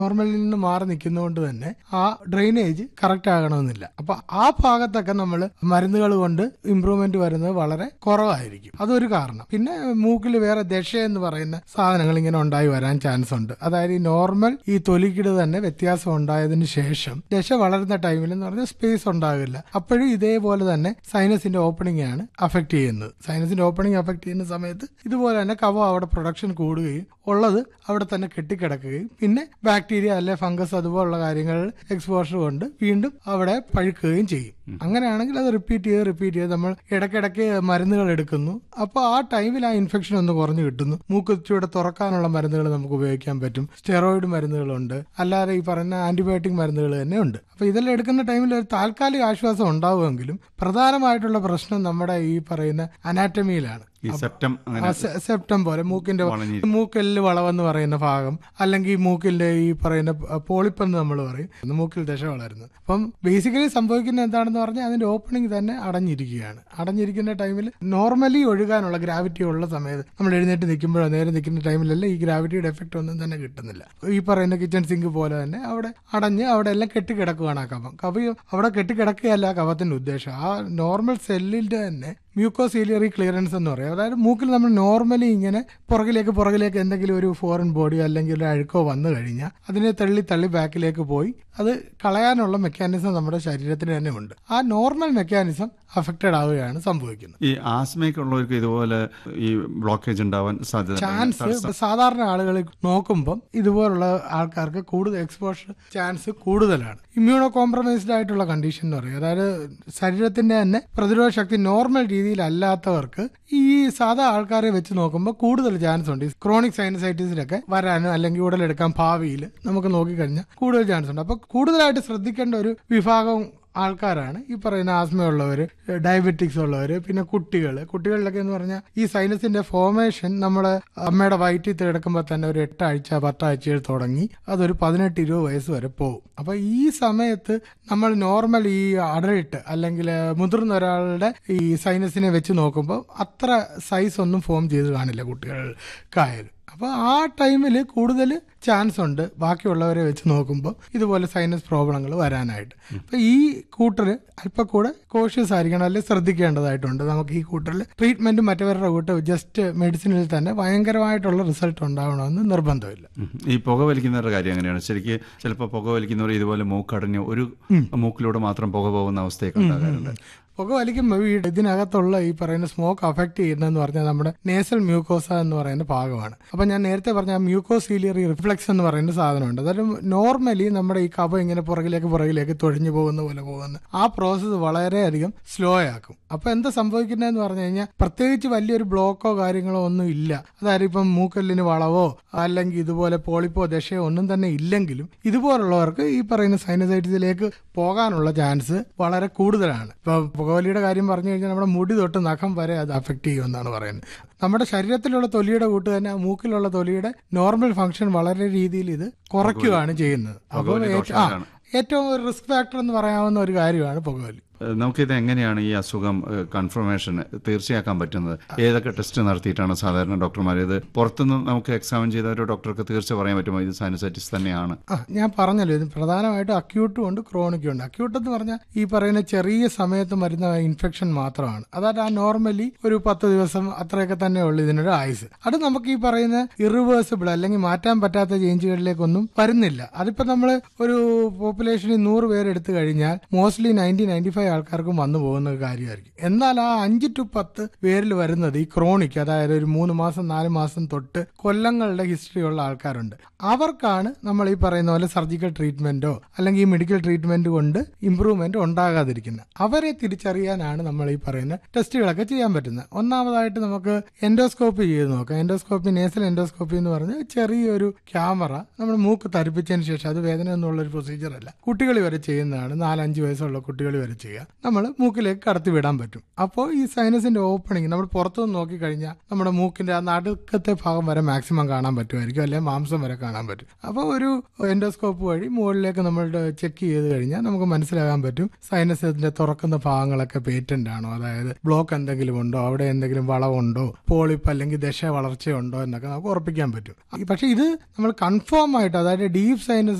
നോർമലിൽ നിന്ന് മാറി നിൽക്കുന്നതുകൊണ്ട് തന്നെ ആ ഡ്രെയിനേജ് കറക്റ്റ് ആകണമെന്നില്ല അപ്പൊ ആ ഭാഗത്തൊക്കെ നമ്മൾ മരുന്നുകൾ കൊണ്ട് ഇമ്പ്രൂവ്മെന്റ് വരുന്നത് വളരെ കുറവായിരിക്കും അതൊരു കാരണം പിന്നെ മൂക്കിൽ വേറെ ദശ എന്ന് പറയുന്ന സാധനങ്ങൾ ഇങ്ങനെ ഉണ്ടായി വരാൻ ചാൻസ് ഉണ്ട് അതായത് ഈ നോർമൽ ഈ തൊലിക്കിട് തന്നെ വ്യത്യാസം ഉണ്ടായതിനു ശേഷം ദശ വളരുന്ന ടൈമിൽ എന്ന് പറഞ്ഞാൽ സ്പേസ് ഉണ്ടാകില്ല അപ്പോഴും ഇതേപോലെ തന്നെ സൈനസിന്റെ ഓപ്പണിംഗ് ആണ് അഫക്ട് ചെയ്യുന്നത് സൈനസിന്റെ ഓപ്പണിംഗ് അഫക്ട് ചെയ്യുന്ന സമയത്ത് ഇതുപോലെ തന്നെ കഫം അവിടെ പ്രൊഡക്ഷൻ കൂടുകയും ഉള്ളത് അവിടെ തന്നെ കെട്ടിക്കിടക്കുകയും പിന്നെ ബാക്ടീരിയ അല്ലെ ഫംഗസ് അതുപോലുള്ള കാര്യങ്ങൾ എക്സ്പോഷർ കൊണ്ട് വീണ്ടും അവിടെ പഴുക്കുകയും ചെയ്യും അങ്ങനെയാണെങ്കിൽ അത് റിപ്പീറ്റ് ചെയ്ത് റിപ്പീറ്റ് ചെയ്ത് നമ്മൾ ഇടയ്ക്കിടയ്ക്ക് മരുന്നുകൾ എടുക്കുന്നു അപ്പോൾ ആ ടൈമിൽ ആ ഇൻഫെക്ഷൻ ഒന്ന് കുറഞ്ഞു കിട്ടുന്നു മൂക്കുത്തിയുടെ തുറക്കാനുള്ള മരുന്നുകൾ നമുക്ക് ഉപയോഗിക്കാൻ പറ്റും സ്റ്റെറോയിഡ് മരുന്നുകളുണ്ട് അല്ലാതെ ഈ പറയുന്ന ആന്റിബയോട്ടിക് മരുന്നുകൾ തന്നെ ഉണ്ട് അപ്പൊ ഇതെല്ലാം എടുക്കുന്ന ടൈമിൽ ഒരു താൽക്കാലിക ആശ്വാസം ഉണ്ടാവുമെങ്കിലും പ്രധാനമായിട്ടുള്ള പ്രശ്നം നമ്മുടെ ഈ പറയുന്ന അനാറ്റമിയിലാണ് ഈ സെപ്റ്റം അങ്ങനെ ആ സെ- സെപ്റ്റം പോലെ മൂക്കിന്റെ വളഞ്ഞിരിക്കും. മൂക്കെല്ല് വളവെന്ന് പറയുന്ന ഭാഗം അല്ലെങ്കിൽ മൂക്കിന്റെ ഈ പറയുന്ന പോളിപ്പ് എന്ന് നമ്മൾ പറയും മൂക്കിൽ ദശ വളരുന്നത് അപ്പം ബേസിക്കലി സംഭവിക്കുന്നത് എന്താണെന്ന് പറഞ്ഞാൽ അതിന്റെ ഓപ്പണിംഗ് തന്നെ അടഞ്ഞിരിക്കുകയാണ് അടഞ്ഞിരിക്കുന്ന ടൈമിൽ നോർമലി ഒഴുകാനുള്ള ഗ്രാവിറ്റി ഉള്ള സമയത്ത് നമ്മൾ എഴുന്നേറ്റ് നിൽക്കുമ്പോഴോ നേരെ നിൽക്കുന്ന ടൈമിലല്ല ഈ ഗ്രാവിറ്റിയുടെ എഫക്റ്റ് ഒന്നും തന്നെ കിട്ടുന്നില്ല ഈ പറയുന്ന കിച്ചൺ സിങ്ക് പോലെ തന്നെ അവിടെ അടഞ്ഞ് അവിടെ എല്ലാം കെട്ടിക്കിടക്കുകയാണ് ആ കഫം കഫ അവിടെ കെട്ടിക്കിടക്കുകയല്ല ആ കഫത്തിന്റെ ഉദ്ദേശം ആ നോർമൽ സെല്ലിന്റെ തന്നെ മ്യൂക്കോസീലിയറി ക്ലിയറൻസ് എന്ന് പറയും അതായത് മൂക്കിൽ നമ്മൾ നോർമലി ഇങ്ങനെ പുറകിലേക്ക് പുറകിലേക്ക് എന്തെങ്കിലും ഒരു ഫോറിൻ ബോഡി അല്ലെങ്കിൽ ഒരു അഴുക്കോ വന്നു കഴിഞ്ഞാൽ അതിനെ തള്ളി തള്ളി ബാക്കിലേക്ക് പോയി അത് കളയാനുള്ള മെക്കാനിസം നമ്മുടെ ശരീരത്തിന് തന്നെ ഉണ്ട് ആ നോർമൽ മെക്കാനിസം അഫക്റ്റഡ് ആവുകയാണ് സംഭവിക്കുന്നത് ഈ ആസ്മയൊക്കെ ഉള്ളവർക്ക് ഇതുപോലെ ഈ ബ്ലോക്കേജ് ഉണ്ടാവാൻ സാധ്യത ചാൻസ് സാധാരണ ആളുകൾ നോക്കുമ്പം ഇതുപോലുള്ള ആൾക്കാർക്ക് കൂടുതൽ എക്സ്പോഷർ ചാൻസ് കൂടുതലാണ് ഇമ്മ്യൂണോ കോംപ്രമൈസ്ഡ് ആയിട്ടുള്ള കണ്ടീഷൻ എന്ന് പറയും അതായത് ശരീരത്തിന്റെ തന്നെ പ്രതിരോധ ശക്തി നോർമൽ രീതിയിലല്ലാത്തവർക്ക് ഈ സാധാ ആൾക്കാരെ വെച്ച് നോക്കുമ്പോൾ കൂടുതൽ ചാൻസ് ഉണ്ട് ക്രോണിക് സൈനസൈറ്റിസിലൊക്കെ വരാനും അല്ലെങ്കിൽ ഉടലെടുക്കാൻ ഭാവിയിൽ നമുക്ക് നോക്കിക്കഴിഞ്ഞാൽ കൂടുതൽ ചാൻസ് ഉണ്ട് അപ്പൊ കൂടുതലായിട്ട് ശ്രദ്ധിക്കേണ്ട ഒരു വിഭാഗം ആൾക്കാരാണ് ഈ പറയുന്ന ആസ്മയുള്ളവര് ഡയബറ്റിക്സ് ഉള്ളവര് പിന്നെ കുട്ടികൾ കുട്ടികളിലൊക്കെ എന്ന് പറഞ്ഞാൽ ഈ സൈനസിന്റെ ഫോർമേഷൻ നമ്മുടെ അമ്മയുടെ വയറ്റിൽ കിടക്കുമ്പോൾ തന്നെ ഒരു എട്ടാഴ്ച പത്താഴ്ചയിൽ തുടങ്ങി അതൊരു പതിനെട്ട് ഇരുപത് വയസ്സ് വരെ പോകും അപ്പൊ ഈ സമയത്ത് നമ്മൾ നോർമൽ ഈ അഡൾട്ട് അല്ലെങ്കിൽ മുതിർന്ന ഒരാളുടെ ഈ സൈനസിനെ വെച്ച് നോക്കുമ്പോൾ അത്ര സൈസ് ഒന്നും ഫോം ചെയ്ത് കാണില്ല കുട്ടികൾക്കായാലും അപ്പൊ ആ ടൈമിൽ കൂടുതൽ ചാൻസ് ഉണ്ട് ബാക്കിയുള്ളവരെ വെച്ച് നോക്കുമ്പോൾ ഇതുപോലെ സൈനസ് പ്രോബ്ലങ്ങൾ വരാനായിട്ട് അപ്പൊ ഈ കൂട്ടര് അല്പം കൂടെ കോഷ്യസ് ആയിരിക്കണം അല്ലെങ്കിൽ ശ്രദ്ധിക്കേണ്ടതായിട്ടുണ്ട് നമുക്ക് ഈ കൂട്ടറിൽ ട്രീറ്റ്മെന്റ് മറ്റവരുടെ കൂട്ട് ജസ്റ്റ് മെഡിസിനിൽ തന്നെ ഭയങ്കരമായിട്ടുള്ള റിസൾട്ട് ഉണ്ടാവണമെന്ന് നിർബന്ധമില്ല ഉം. ഈ പുക വലിക്കുന്നവരുടെ കാര്യം എങ്ങനെയാണ് ശരിക്ക് ചിലപ്പോൾ പുക വലിക്കുന്നവർ ഇതുപോലെ മൂക്കടഞ്ഞ് ഒരു മൂക്കിലൂടെ മാത്രം പുക പോകുന്ന അവസ്ഥയൊക്കെ ഉണ്ടാകാറുണ്ട് പുക വലിക്കുമ്പോൾ ഈ ഇതിനകത്തുള്ള ഈ പറയുന്ന സ്മോക്ക് അഫക്ട് ചെയ്യുന്നതെന്ന് പറഞ്ഞാൽ നമ്മുടെ നേസൽ മ്യൂക്കോസ എന്ന് പറയുന്ന ഭാഗമാണ് അപ്പൊ ഞാൻ നേരത്തെ പറഞ്ഞ മ്യൂക്കോസീലിയറി റിഫ്ലക്സ് എന്ന് പറയുന്ന സാധനമുണ്ട് അതായത് നോർമലി നമ്മുടെ ഈ കഫ ഇങ്ങനെ പുറകിലേക്ക് പുറകിലേക്ക് തൊഴിഞ്ഞു പോകുന്ന പോലെ പോകുന്ന ആ പ്രോസസ്സ് വളരെയധികം സ്ലോ ആക്കും അപ്പൊ എന്താ സംഭവിക്കുന്നതെന്ന് പറഞ്ഞു കഴിഞ്ഞാൽ പ്രത്യേകിച്ച് വലിയൊരു ബ്ലോക്കോ കാര്യങ്ങളോ ഒന്നും ഇല്ല അതായത് ഇപ്പം മൂക്കല്ലിന് വളവോ അല്ലെങ്കിൽ ഇതുപോലെ പോളിപ്പോ ദശയോ ഒന്നും തന്നെ ഇല്ലെങ്കിലും ഇതുപോലുള്ളവർക്ക് ഈ പറയുന്ന സൈനസൈറ്റിസിലേക്ക് പോകാനുള്ള ചാൻസ് വളരെ കൂടുതലാണ് ഇപ്പൊ പുകവലിയുടെ കാര്യം പറഞ്ഞു കഴിഞ്ഞാൽ നമ്മുടെ മുടി തൊട്ട് നഖം വരെ അത് അഫക്ട് ചെയ്യുമെന്നാണ് പറയുന്നത് നമ്മുടെ ശരീരത്തിലുള്ള തൊലിയുടെ കൂട്ട് തന്നെ ആ മൂക്കിലുള്ള തൊലിയുടെ നോർമൽ ഫംഗ്ഷൻ വളരെ രീതിയിൽ ഇത് കുറയ്ക്കുകയാണ് ചെയ്യുന്നത് അപ്പോൾ പുകവലി ഏറ്റവും- ആ ദോഷകരമാണ്. ഏറ്റവും ഒരു റിസ്ക് ഫാക്ടർ എന്ന് പറയാവുന്ന ഒരു കാര്യമാണ് പുകവലി ഏഹ് നമുക്കിത് എങ്ങനെയാണ് ഈ അസുഖം കൺഫർമേഷൻ തീർച്ചയാക്കാൻ പറ്റുന്നത് ഏതൊക്കെ ടെസ്റ്റ് നടത്തിയിട്ടാണ് സാധാരണ ഡോക്ടർമാർ ഇത് പുറത്തുനിന്ന് നമുക്ക് എക്സാമിൻ ചെയ്ത ഒരു ഡോക്ടർക്ക് തീർച്ച പറയാൻ പറ്റുമോ ഇത് സൈനസൈറ്റിസ് തന്നെയാണ് ആ ഞാൻ പറഞ്ഞല്ലോ ഇത് പ്രധാനമായിട്ടും അക്യൂട്ടും ഉണ്ട് ക്രോണിക്കും ഉണ്ട് അക്യൂട്ട് എന്ന് പറഞ്ഞാൽ ഈ പറയുന്ന ചെറിയ സമയത്ത് വരുന്ന ഇൻഫെക്ഷൻ മാത്രമാണ് അതായത് ആ നോർമലി ഒരു പത്ത് ദിവസം അത്രയൊക്കെ തന്നെ ഉള്ളു ഇതിനൊരു ആയുസ് അത് നമുക്ക് ഈ പറയുന്ന ഇറിവേഴ്സിബിൾ അല്ലെങ്കിൽ മാറ്റാൻ പറ്റാത്ത ചേഞ്ചുകളിലേക്കൊന്നും വരുന്നില്ല അതിപ്പോ നമ്മൾ ഒരു പോപ്പുലേഷനിൽ നൂറ് പേര് എടുത്തു കഴിഞ്ഞാൽ മോസ്റ്റ്ലി നയൻറ്റി നയൻറ്റി ഫൈവ് ആൾക്കാർക്കും വന്നു പോകുന്ന ഒരു കാര്യമായിരിക്കും എന്നാൽ ആ അഞ്ച് ടു പത്ത് പേരിൽ വരുന്നത് ഈ ക്രോണിക് അതായത് ഒരു മൂന്ന് മാസം നാല് മാസം തൊട്ട് കൊല്ലങ്ങളുടെ ഹിസ്റ്ററി ഉള്ള ആൾക്കാരുണ്ട് അവർക്കാണ് നമ്മൾ ഈ പറയുന്ന പോലെ സർജിക്കൽ ട്രീറ്റ്മെന്റോ അല്ലെങ്കിൽ ഈ മെഡിക്കൽ ട്രീറ്റ്മെന്റ് കൊണ്ട് ഇമ്പ്രൂവ്മെന്റ് ഉണ്ടാകാതിരിക്കുന്നത് അവരെ തിരിച്ചറിയാനാണ് നമ്മൾ ഈ പറയുന്ന ടെസ്റ്റുകളൊക്കെ ചെയ്യാൻ പറ്റുന്നത് ഒന്നാമതായിട്ട് നമുക്ക് എൻഡോസ്കോപ്പി ചെയ്ത് നോക്കാം എൻഡോസ്കോപ്പി നേസൽ എൻഡോസ്കോപ്പി എന്ന് പറഞ്ഞാൽ ചെറിയൊരു ക്യാമറ നമ്മൾ മൂക്ക് തരിപ്പിച്ചതിന് ശേഷം അത് വേദന എന്നുള്ള ഒരു പ്രൊസീജിയർ അല്ല കുട്ടികൾ വരെ ചെയ്യുന്നതാണ് നാലഞ്ച് വയസ്സുള്ള കുട്ടികൾ വരെ ചെയ്യാം നമ്മൾ മൂക്കിലേക്ക് കടത്തി വിടാൻ പറ്റും അപ്പോൾ ഈ സൈനസിന്റെ ഓപ്പണിംഗ് നമ്മൾ പുറത്തുനിന്ന് നോക്കിക്കഴിഞ്ഞാൽ നമ്മുടെ മൂക്കിന്റെ ആ നടുക്കത്തെ ഭാഗം വരെ മാക്സിമം കാണാൻ പറ്റുമായിരിക്കും അല്ലെങ്കിൽ മാംസം വരെ കാണാൻ പറ്റും അപ്പോൾ ഒരു എൻഡോസ്കോപ്പ് വഴി മുകളിലേക്ക് നമ്മൾ ചെക്ക് ചെയ്ത് കഴിഞ്ഞാൽ നമുക്ക് മനസ്സിലാകാൻ പറ്റും സൈനസിന്റെ തുറക്കുന്ന ഭാഗങ്ങളൊക്കെ പേറ്റന്റ് ആണോ അതായത് ബ്ലോക്ക് എന്തെങ്കിലും ഉണ്ടോ അവിടെ എന്തെങ്കിലും വളവുണ്ടോ പോളിപ്പ് അല്ലെങ്കിൽ ദശ വളർച്ചയുണ്ടോ എന്നൊക്കെ നമുക്ക് ഉറപ്പിക്കാൻ പറ്റും പക്ഷെ ഇത് നമ്മൾ കൺഫേം ആയിട്ട് അതായത് ഡീപ് സൈനസ്